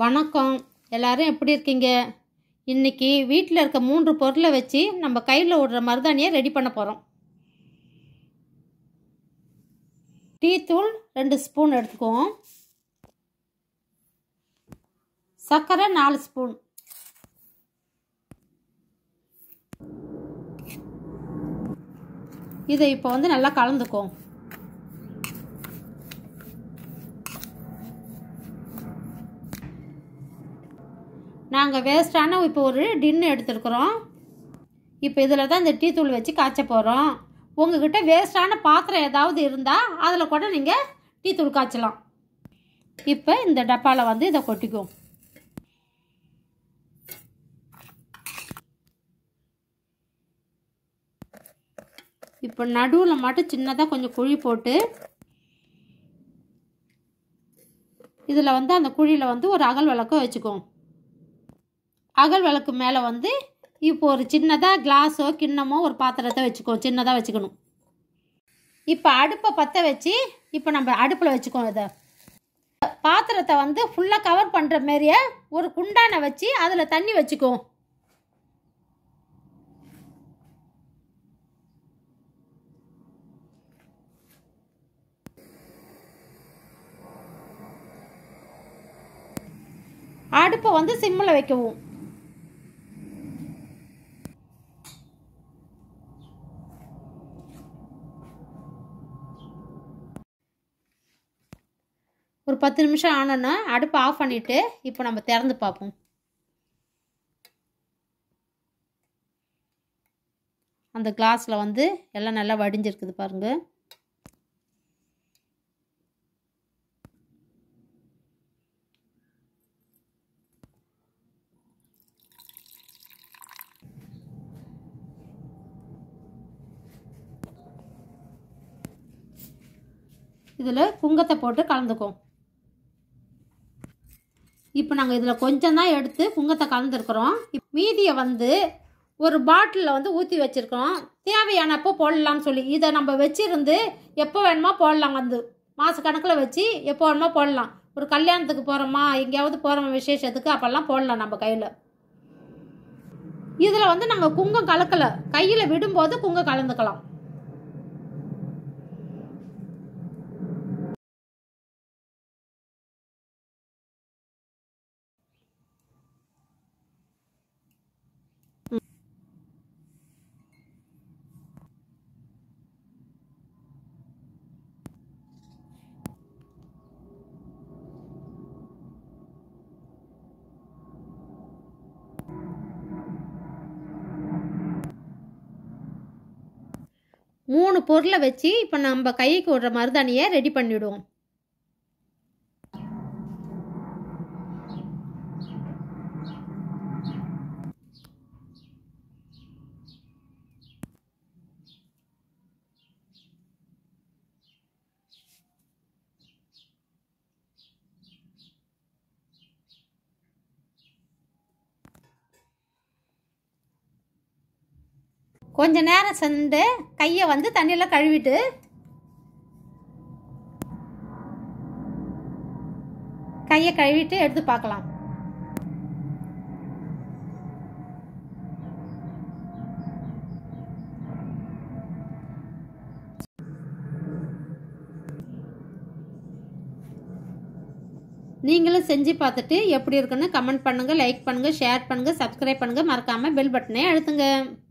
வணக்கம் எல்லாரும் எப்படி இருக்கீங்க இன்னைக்கு வீட்டில் இருக்க மூன்று பொருளை வச்சு நம்ம கையில் விடுற மருதாணியை ரெடி பண்ண போகிறோம் டீ தூள் ரெண்டு ஸ்பூன் எடுத்துக்குவோம் சர்க்கரை நாலு ஸ்பூன் இதை இப்போ வந்து நல்லா கலந்துக்குவோம் நாங்கள் வேஸ்ட்டான இப்போ ஒரு டின்னு எடுத்துருக்குறோம் இப்போ இதில் தான் இந்த டீ தூள் வச்சு காய்ச்ச போகிறோம் உங்ககிட்ட வேஸ்ட்டான பாத்திரம் ஏதாவது இருந்தால் அதில் கூட நீங்கள் டீ தூள் காய்ச்சலாம் இப்போ இந்த டப்பாவில் வந்து இதை கொட்டிக்குவோம் இப்போ நடுவில் மட்டும் சின்னதாக கொஞ்சம் குழி போட்டு இதில் வந்து அந்த குழியில் வந்து ஒரு அகல் விளக்கம் வச்சுக்குவோம் அகல் விளக்கு மேலே வந்து இப்போ ஒரு சின்னதாக கிளாஸோ கிண்ணமோ ஒரு பாத்திரத்தை வச்சுக்கோ சின்னதாக வச்சுக்கணும் இப்போ அடுப்பை பற்ற வச்சு இப்போ நம்ம அடுப்பில் வச்சுக்கோம் இதை பாத்திரத்தை வந்து ஃபுல்லாக கவர் பண்ணுற மாரியே ஒரு குண்டானை வச்சு அதில் தண்ணி வச்சுக்கோ அடுப்பை வந்து சிம்மில் வைக்கவும் ஒரு பத்து நிமிஷம் ஆனோன்னா அடுப்பை ஆஃப் பண்ணிவிட்டு இப்போ நம்ம திறந்து பார்ப்போம் அந்த கிளாஸில் வந்து எல்லாம் நல்லா வடிஞ்சிருக்குது பாருங்கள் இதில் குங்கத்தை போட்டு கலந்துக்குவோம் இப்போ நாங்கள் இதில் கொஞ்சம் தான் எடுத்து குங்கத்தை கலந்துருக்குறோம் மீதியை வந்து ஒரு பாட்டிலில் வந்து ஊற்றி வச்சுருக்கோம் தேவையானப்போ போடலாம்னு சொல்லி இதை நம்ம வச்சிருந்து எப்போ வேணுமோ போடலாம் வந்து மாதக்கணக்கில் வச்சு எப்போ வேணுமோ போடலாம் ஒரு கல்யாணத்துக்கு போகிறோமா எங்கேயாவது போகிறோம் விசேஷத்துக்கு அப்போல்லாம் போடலாம் நம்ம கையில் இதில் வந்து நாங்கள் குங்கம் கலக்கலை கையில் விடும்போது குங்கம் கலந்துக்கலாம் மூணு பொருளை வச்சு இப்போ நம்ம கைக்கு விடுற மருதாணியை ரெடி பண்ணிவிடுவோம் கொஞ்ச நேரம் சென்று கையை வந்து தண்ணியில் கழுவிட்டு கையை கழுவிட்டு எடுத்து பார்க்கலாம் நீங்களும் செஞ்சு பார்த்துட்டு எப்படி இருக்குன்னு கமெண்ட் பண்ணுங்கள் லைக் பண்ணுங்கள் ஷேர் பண்ணுங்கள் சப்ஸ்கிரைப் பண்ணுங்கள் மறக்காமல் பெல் பட்டனை அழுத்துங்க